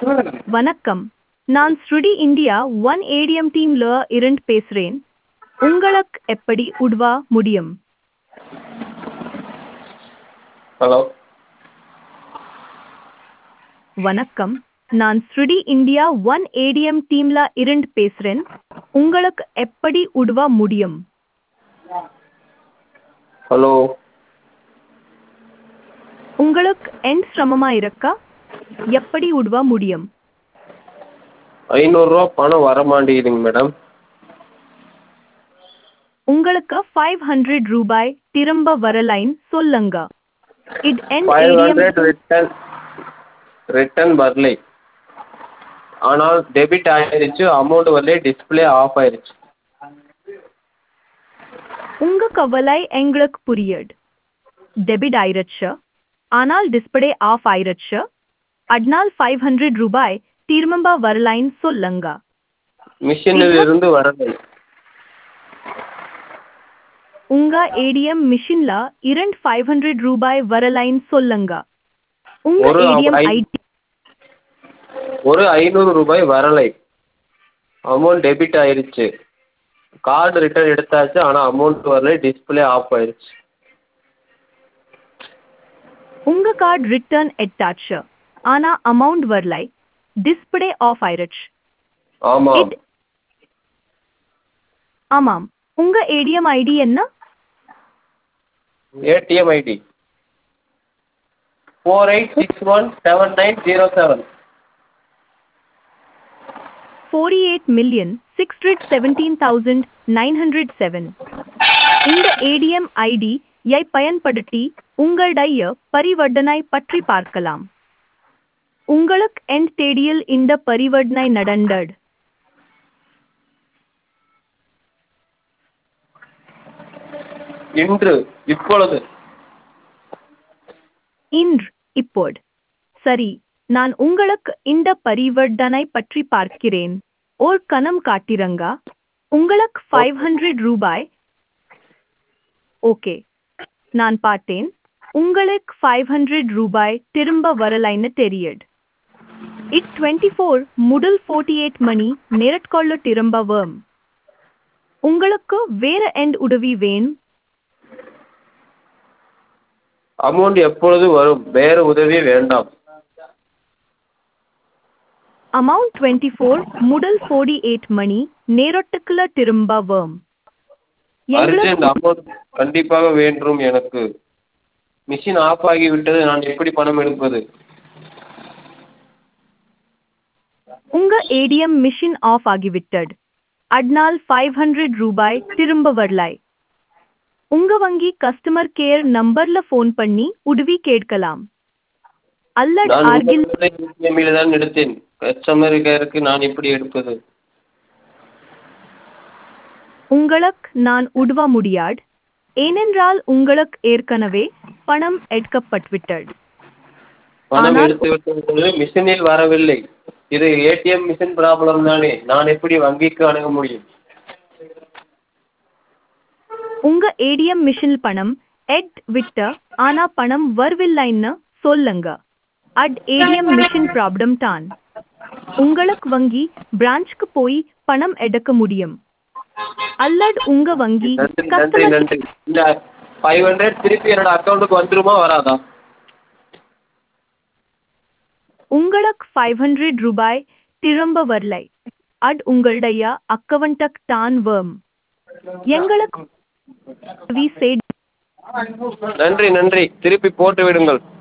வணக்கம் நான் ஸ்ருடி இந்தியா ஒன் ஏடிஎம் டீம்ல இருந்து பேசுறேன் உங்களுக்கு எப்படி உதவ முடியும் ஹலோ வணக்கம் நான் ஸ்ருடி இந்தியா ஒன் ஏடிஎம் டீம்ல இருந்து பேசுறேன் உங்களுக்கு எப்படி உதவ முடியும் ஹலோ உங்களுக்கு என் சிரமமா இருக்கா எப்படி உதவ முடியும் ஐநூறுரூவா பணம் வர மாட்டேங்குதுங்க மேடம் உங்களுக்கு ஃபைவ் ஹண்ட்ரட் ரூபாய் திரும்ப வரலைன்னு சொல்லுங்க இது என் five ATM hundred return return வரலை ஆனால் டெபிட் ஆயிருச்சு அமௌண்ட் வரல டிஸ்பிளே ஆஃப் ஆயிருச்சு உங்க கவலை எங்களுக்கு புரியுது டெபிட் ஆயிருச்சு ஆனால் டிஸ்பிளே ஆஃப் ஆயிருச்சு அதனால் ஃபைவ் ஹண்ட்ரட் ரூபாய் திரும்ப வரலைன்னு சொல்லுங்க மிஷினில் இருந்து வரலை உங்க ஏடிஎம் மிஷின்ல இரண்டு ஃபைவ் ஹண்ட்ரட் ரூபாய் வரலைன்னு சொல்லுங்க உங்க ஒரு ஏடிஎம் ஐ- ஐடி ஒரு ஐநூறு ரூபாய் வரலை அமௌண்ட் டெபிட் ஆயிருச்சு கார்டு ரிட்டர்ன் எடுத்தாச்சு ஆனால் அமௌண்ட் வரல டிஸ்பிளே ஆஃப் ஆயிருச்சு உங்க கார்டு ரிட்டர்ன் எடுத்தாச்சு ஆனா அமௌண்ட் வரலை டிஸ்பிளே ஆஃப் ஆயிருச்சு ஆமாம் இது- ஆமாம் உங்க ஏடிஎம் ஐடி என்ன ATM ID four eight six one seven nine zero seven forty eight million six hundred seventeen thousand nine hundred seven இந்த ஏடிஎம் ஐடி யை பயன்படுத்தி உங்களுடைய பரிவர்த்தனை பற்றி பார்க்கலாம் உங்களுக்கு எந்த தேதியில் இந்த பரிவர்த்தனை நடந்தது இன்று இப்பொழுது இன்று இப்போது சரி நான் உங்களுக்கு இந்த பரிவர்த்தனை பற்றி பார்க்கிறேன் ஓர் கணம் காட்டிரங்க உங்களுக்கு ஃபைவ் ஹண்ட்ரட் ரூபாய் ஓகே நான் பார்த்தேன் உங்களுக்கு ஃபைவ் ஹண்ட்ரட் ரூபாய் திரும்ப வரலைன்னு தெரியுது இட் டுவெண்ட்டி ஃபோர் முதல் ஃபோர்ட்டி எயிட் மணி நேரட்கொள்ள திரும்ப வரும் உங்களுக்கு வேற எந்த உதவி வேணும் அமௌண்ட் எப்பொழுது வரும் வேறு உதவி வேண்டாம் அமௌண்ட் டுவெண்ட்டி ஃபோர் முதல் ஃபோர்டி எயிட் மணி நேரத்துக்குள்ள திரும்ப வரும் அர்ஜென்ட் எங்களுக்கு அமௌண்ட் கண்டிப்பாக வேண்டும் எனக்கு மிஷின் ஆஃப் ஆகிவிட்டது நான் எப்படி பணம் எடுப்பது உங்க ஏடிஎம் மிஷின் ஆஃப் ஆகிவிட்டது அதனால் ஃபைவ் ஹண்ட்ரட் ரூபாய் திரும்ப வரலை உங்க வங்கி கஸ்டமர் கேர் நம்பர்ல ஃபோன் பண்ணி உதவி கேட்கலாம் அல்லது நான் ஆர்கில் உங்களில் தான் எடுத்தேன் கஸ்டமர் கேருக்கு நான் எப்படி எடுப்பது உங்களுக்கு நான் உதவ முடியாது ஏனென்றால் உங்களுக்கு ஏற்கனவே பணம் எடுக்கப்பட்டுவிட்டது பணம் ஆனால் எடுத்து விட்டது மிஷினில் வரவில்லை இது ஏடிஎம் மிஷின் ப்ராப்ளம் தானே நான் எப்படி வங்கிக்கு அணுக முடியும் உங்க ஏடிஎம் மிஷின் பணம் எட் விட்ட ஆனா பணம் வரவில்லைன்னு சொல்லுங்க அட் ஏடிஎம் மிஷின் ப்ராப்ளம் தான் உங்களுக்கு வங்கி பிரான்ச்க்கு போய் பணம் எடுக்க முடியும் அல்லது உங்க வங்கி நன்றி நன்றி கஸ்டமர் நன்றி இந்த ஃபைவ் ஹண்ட்ரட் திருப்பி என்னோட அக்கௌண்ட்டுக்கு வந்துருமா வராதா உங்களுக்கு ஃபைவ் ஹண்ட்ரட் ரூபாய் திரும்ப வரலை அட் உங்களுடைய அக்கவுண்டக் தான் வரும் எங்களுக்கு உதவி செய்து நன்றி நன்றி திருப்பி போட்டு விடுங்கள்